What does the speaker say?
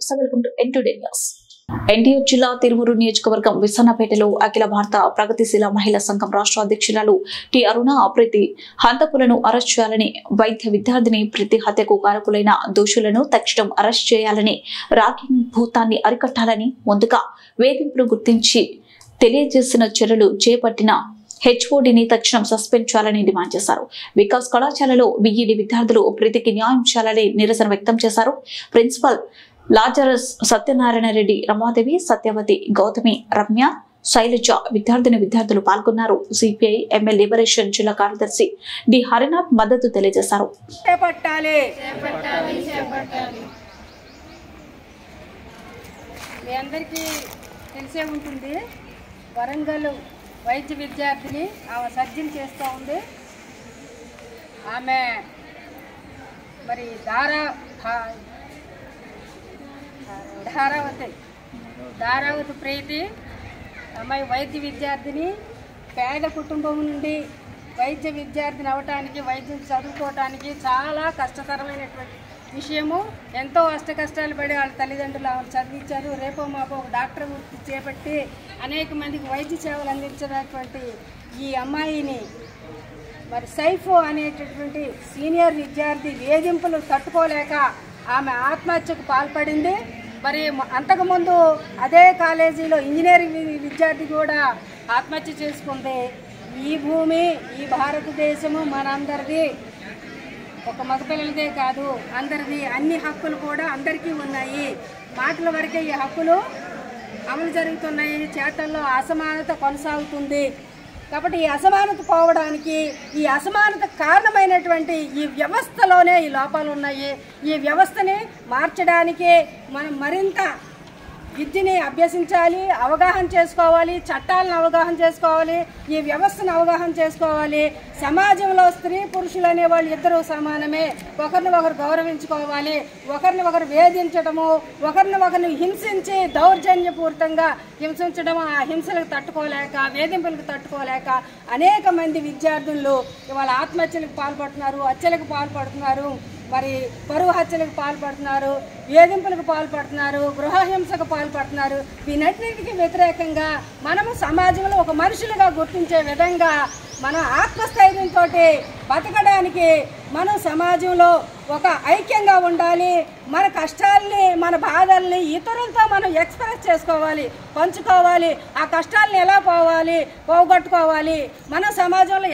నమస్తే welcome to N today news NTR జిల్లా తిరువురు నియోజకవర్గం విసన్నపేటలో అఖిల భారత ప్రగతిశీల మహిళా సంఘం రాష్ట్ర అధ్యక్షురాలు టి అరుణ ప్రతి హంతకులను అరెస్ట్ చేయాలని వైద్య విద్యార్థిని ప్రతి హత్యకు కారకులైన దోషులను తక్షణం అరెస్ట్ చేయాలని రాగింగ్ భూతాన్ని అరికట్టాలని ముందుగా వేధింపులు గుర్తించి తెలియజేసిన చర్యలు చేపట్టిన హెచ్ఓడిని తక్షణం సస్పెండ్ చేయాలని డిమాండ్ చేశారు వికాస్ కళాశాలలో బిఈడి విద్యార్థులు ప్రీతికి న్యాయం చేయాలని నిరసన వ్యక్తం చేశారు ప్రిన్సిపల్ లాజరస్ సత్యనారాయణ రెడ్డి రమాదేవి సత్యవతి గౌతమి రమ్య శైలజ విద్యార్థిని విద్యార్థులు పాల్గొన్నారు సిపిఐ ఎంఎల్ లిబరేషన్ జిల్లా కార్యదర్శి డి హరినాథ్ మద్దతు తెలియజేశారు చేపట్టాలి మీ అందరికీ తెలిసే ఉంటుంది వరంగల్ వైద్య విద్యార్థిని ఆమె సర్జన్ చేస్తూ ఉంది ఆమె మరి దారా ధా- ధారావతి ధారావతి ప్రీతి అమ్మాయి వైద్య విద్యార్థిని పేద కుటుంబం నుండి వైద్య విద్యార్థిని అవటానికి వైద్యం చదువుకోవటానికి చాలా కష్టతరమైనటువంటి విషయము ఎంతో అష్ట కష్టాలు పడి వాళ్ళ తల్లిదండ్రులు ఆమెను చదివించారు రేపో మాపో ఒక డాక్టర్ వృత్తి చేపట్టి అనేక మందికి వైద్య సేవలు అందించినటువంటి ఈ అమ్మాయిని మరి సైఫ్ అనేటటువంటి సీనియర్ విద్యార్థి వేధింపులు తట్టుకోలేక ఆమె ఆత్మహత్యకు పాల్పడింది మరి మ- అంతకుముందు అదే కాలేజీలో ఇంజనీరింగ్ వి- విద్యార్థి కూడా ఆత్మహత్య చేసుకుంది ఈ భూమి ఈ భారతదేశము మనందరిది ఒక మగపిల్లలదే కాదు అందరిది అన్ని హక్కులు కూడా అందరికీ ఉన్నాయి మాటల వరకే ఈ హక్కులు అమలు జరుగుతున్నాయి చేతల్లో అసమానత కొనసాగుతుంది కాబట్టి ఈ అసమానత పోవడానికి ఈ అసమానత కారణమైనటువంటి ఈ వ్యవస్థలోనే ఈ లోపాలు ఉన్నాయి ఈ వ్యవస్థని మార్చడానికి మనం మరింత విద్యని అభ్యసించాలి అవగాహన చేసుకోవాలి చట్టాలను అవగాహన చేసుకోవాలి ఈ వ్యవస్థను అవగాహన చేసుకోవాలి సమాజంలో స్త్రీ పురుషులు అనేవాళ్ళు ఇద్దరు సమానమే ఒకరిని ఒకరు గౌరవించుకోవాలి ఒకరిని ఒకరు వేధించడము ఒకరిని ఒకరిని హింసించి దౌర్జన్యపూరితంగా హింసించడం ఆ హింసలకు తట్టుకోలేక వేధింపులకు తట్టుకోలేక అనేక మంది విద్యార్థులు ఇవాళ ఆత్మహత్యలకు పాల్పడుతున్నారు హత్యలకు పాల్పడుతున్నారు మరి పరువు హత్యలకు పాల్పడుతున్నారు వేధింపులకు పాల్పడుతున్నారు గృహహింసకు పాల్పడుతున్నారు వీటన్నిటికీ వ్యతిరేకంగా మనము సమాజంలో ఒక మనుషులుగా గుర్తించే విధంగా మన ఆత్మస్థైర్యంతో బతకడానికి మనం సమాజంలో ఒక ఐక్యంగా ఉండాలి మన కష్టాల్ని మన బాధల్ని ఇతరులతో మనం ఎక్స్ప్రెస్ చేసుకోవాలి పంచుకోవాలి ఆ కష్టాలను ఎలా పోవాలి పోగొట్టుకోవాలి మన సమాజంలో